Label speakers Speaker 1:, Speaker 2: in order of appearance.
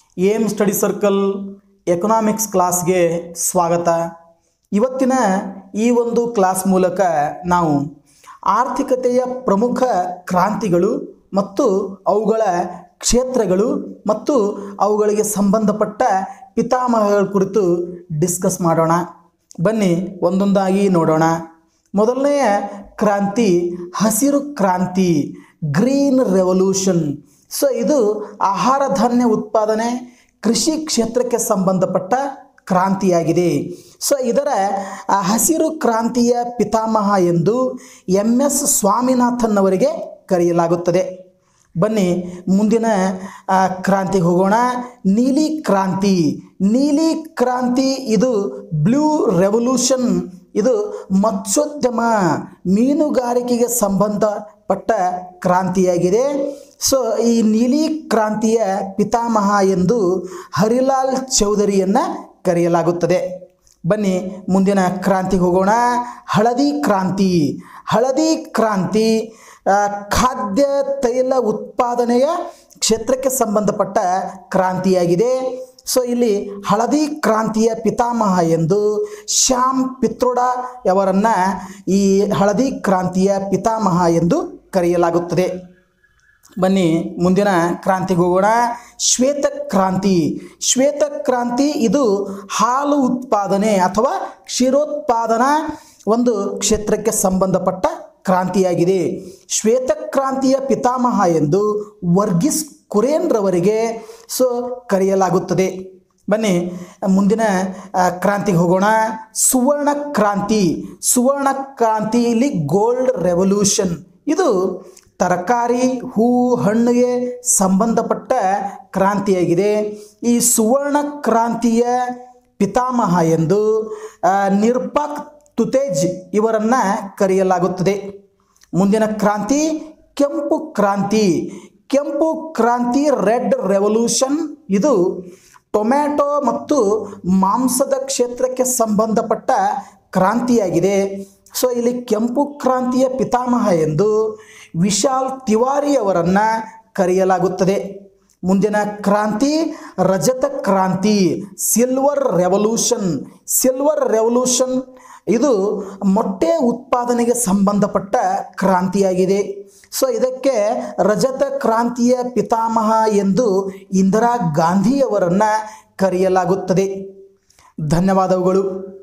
Speaker 1: aim study circle economics ಕ್ಲಾಸ್ಗೆ ಸ್ವಾಗತ ಇವತ್ತಿನ ಈ ಒಂದು ಕ್ಲಾಸ್ ಮೂಲಕ ನಾವು ಆರ್ಥಿಕತೆಯ ಪ್ರಮುಖ ಕ್ರಾಂತಿಗಳು ಮತ್ತು ಅವುಗಳ ಕ್ಷೇತ್ರಗಳು ಮತ್ತು ಅವುಗಳಿಗೆ ಸಂಬಂಧಪಟ್ಟ ಪಿತಾಮಹಗಳ ಕುರಿತು ಡಿಸ್ಕಸ್ ಮಾಡೋಣ ಬನ್ನಿ ಒಂದೊಂದಾಗಿ ನೋಡೋಣ ಮೊದಲನೆಯ ಕ್ರಾಂತಿ ಹಸಿರು ಕ್ರಾಂತಿ ಗ್ರೀನ್ ರೆವಲ್ಯೂಷನ್ ಸೊ ಇದು ಆಹಾರ ಧಾನ್ಯ ಉತ್ಪಾದನೆ ಕೃಷಿ ಕ್ಷೇತ್ರಕ್ಕೆ ಸಂಬಂಧಪಟ್ಟ ಕ್ರಾಂತಿಯಾಗಿದೆ ಸೊ ಇದರ ಆ ಹಸಿರು ಕ್ರಾಂತಿಯ ಪಿತಾಮಹ ಎಂದು ಎಂ ಎಸ್ ಸ್ವಾಮಿನಾಥನ್ ಅವರಿಗೆ ಕರೆಯಲಾಗುತ್ತದೆ ಬನ್ನಿ ಮುಂದಿನ ಆ, ಕ್ರಾಂತಿಗೆ ಹೋಗೋಣ ನೀಲಿ ಕ್ರಾಂತಿ ನೀಲಿ ಕ್ರಾಂತಿ ಇದು ಬ್ಲೂ ರೆವಲ್ಯೂಷನ್ ಇದು ಮತ್ಸ್ಯೋದ್ಯಮ ಮೀನುಗಾರಿಕೆಗೆ ಸಂಬಂಧಪಟ್ಟ ಕ್ರಾಂತಿಯಾಗಿದೆ ಸೊ ಈ ನೀಲಿ ಕ್ರಾಂತಿಯ ಪಿತಾಮಹ ಎಂದು ಹರಿಲಾಲ್ ಚೌಧರಿಯನ್ನು ಕರೆಯಲಾಗುತ್ತದೆ ಬನ್ನಿ ಮುಂದಿನ ಕ್ರಾಂತಿಗೆ ಹೋಗೋಣ ಹಳದಿ ಕ್ರಾಂತಿ ಹಳದಿ ಕ್ರಾಂತಿ ಆ, ಖಾದ್ಯ ತೈಲ ಉತ್ಪಾದನೆಯ ಕ್ಷೇತ್ರಕ್ಕೆ ಸಂಬಂಧಪಟ್ಟ ಕ್ರಾಂತಿಯಾಗಿದೆ ಸೊ ಇಲ್ಲಿ ಹಳದಿ ಕ್ರಾಂತಿಯ ಪಿತಾಮಹ ಎಂದು ಶ್ಯಾಮ್ ಪಿತ್ರೋಡ ಅವರನ್ನು ಈ ಹಳದಿ ಕ್ರಾಂತಿಯ ಪಿತಾಮಹ ಎಂದು ಕರೆಯಲಾಗುತ್ತದೆ ಬನ್ನಿ ಮುಂದಿನ ಕ್ರಾಂತಿಗೆ ಹೋಗೋಣ ಶ್ವೇತ ಕ್ರಾಂತಿ ಶ್ವೇತ ಕ್ರಾಂತಿ ಇದು ಹಾಲು ಉತ್ಪಾದನೆ ಅಥವಾ ಕ್ಷೀರೋತ್ಪಾದನಾ ಒಂದು ಕ್ಷೇತ್ರಕ್ಕೆ ಸಂಬಂಧಪಟ್ಟ ಕ್ರಾಂತಿಯಾಗಿದೆ ಶ್ವೇತ ಕ್ರಾಂತಿಯ ಪಿತಾಮಹ ಎಂದು ವರ್ಗಿಸ್ ಕುರೇನ್ರವರಿಗೆ ಸೊ ಕರೆಯಲಾಗುತ್ತದೆ ಬನ್ನಿ ಮುಂದಿನ ಆ, ಕ್ರಾಂತಿಗೆ ಹೋಗೋಣ ಸುವರ್ಣ ಕ್ರಾಂತಿ ಸುವರ್ಣ ಕ್ರಾಂತಿ ಇಲ್ಲಿ ಗೋಲ್ಡ್ ರೆವಲ್ಯೂಷನ್ ಇದು ತರಕಾರಿ ಹೂ ಹಣ್ಣಿಗೆ ಸಂಬಂಧಪಟ್ಟ ಕ್ರಾಂತಿಯಾಗಿದೆ ಈ ಸುವರ್ಣ ಕ್ರಾಂತಿಯ ಪಿತಾಮಹ ಎಂದು ಆ, ನಿರ್ಪಾಕ್ ತುತೇಜ್ ಇವರನ್ನು ಕರೆಯಲಾಗುತ್ತದೆ ಮುಂದಿನ ಕ್ರಾಂತಿ ಕೆಂಪು ಕ್ರಾಂತಿ ಕೆಂಪು ಕ್ರಾಂತಿ ರೆಡ್ ರೆವಲ್ಯೂಷನ್ ಇದು ಟೊಮ್ಯಾಟೊ ಮತ್ತು ಮಾಂಸದ ಕ್ಷೇತ್ರಕ್ಕೆ ಸಂಬಂಧಪಟ್ಟ ಕ್ರಾಂತಿಯಾಗಿದೆ ಸೊ ಇಲ್ಲಿ ಕೆಂಪು ಕ್ರಾಂತಿಯ ಪಿತಾಮಹ ಎಂದು ವಿಶಾಲ್ ತಿವಾರಿ ಅವರನ್ನು ಕರೆಯಲಾಗುತ್ತದೆ ಮುಂದಿನ ಕ್ರಾಂತಿ ರಜತ ಕ್ರಾಂತಿ ಸಿಲ್ವರ್ ರೆವಲ್ಯೂಷನ್ ಸಿಲ್ವರ್ ರೆವಲ್ಯೂಷನ್ ಇದು ಮೊಟ್ಟೆ ಉತ್ಪಾದನೆಗೆ ಸಂಬಂಧಪಟ್ಟ ಕ್ರಾಂತಿಯಾಗಿದೆ ಸೊ ಇದಕ್ಕೆ ರಜತ ಕ್ರಾಂತಿಯ ಪಿತಾಮಹ ಎಂದು ಇಂದಿರಾ ಗಾಂಧಿಯವರನ್ನು ಕರೆಯಲಾಗುತ್ತದೆ ಧನ್ಯವಾದಗಳು